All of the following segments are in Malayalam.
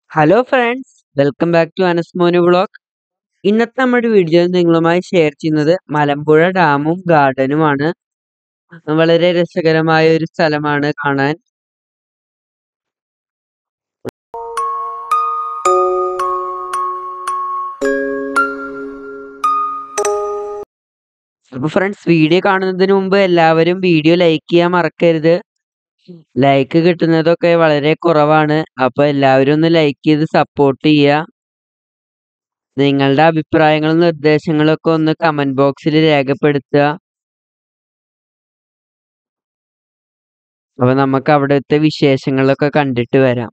hello friends welcome back to Anasmonu vlog ഇന്നത്തെ നമ്മുടെ വീഡിയോയിൽ നിങ്ങളുമായി ഷെയർ ചെയ്യുന്നത് മലമ്പുഴ ഡാമും ഗാർഡനുമാണ് വളരെ രസകരമായ ഒരു സ്ഥലമാണ് കാണാൻ അപ്പൊ ഫ്രണ്ട്സ് വീഡിയോ കാണുന്നതിന് മുമ്പ് എല്ലാവരും വീഡിയോ ലൈക്ക് ചെയ്യാൻ മറക്കരുത് ലൈക്ക് കിട്ടുന്നതൊക്കെ വളരെ കുറവാണ് അപ്പൊ എല്ലാവരും ഒന്ന് ലൈക്ക് ചെയ്ത് സപ്പോർട്ട് ചെയ്യുക നിങ്ങളുടെ അഭിപ്രായങ്ങളും നിർദ്ദേശങ്ങളും ഒക്കെ ഒന്ന് കമന്റ് ബോക്സിൽ രേഖപ്പെടുത്തുക അപ്പൊ നമുക്ക് അവിടുത്തെ വിശേഷങ്ങളൊക്കെ കണ്ടിട്ട് വരാം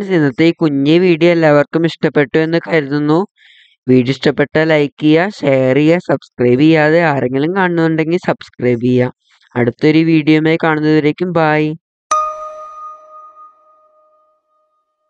ഫ്രണ്ട്സ് ഇന്നത്തെ ഈ കുഞ്ഞു വീഡിയോ എല്ലാവർക്കും ഇഷ്ടപ്പെട്ടു എന്ന് കരുതുന്നു വീഡിയോ ഇഷ്ടപ്പെട്ടാൽ ലൈക്ക് ചെയ്യുക ഷെയർ ചെയ്യുക സബ്സ്ക്രൈബ് ചെയ്യാതെ ആരെങ്കിലും കാണുന്നുണ്ടെങ്കിൽ സബ്സ്ക്രൈബ് ചെയ്യുക അടുത്തൊരു വീഡിയോയുമായി കാണുന്നതുവരേക്കും ബായ്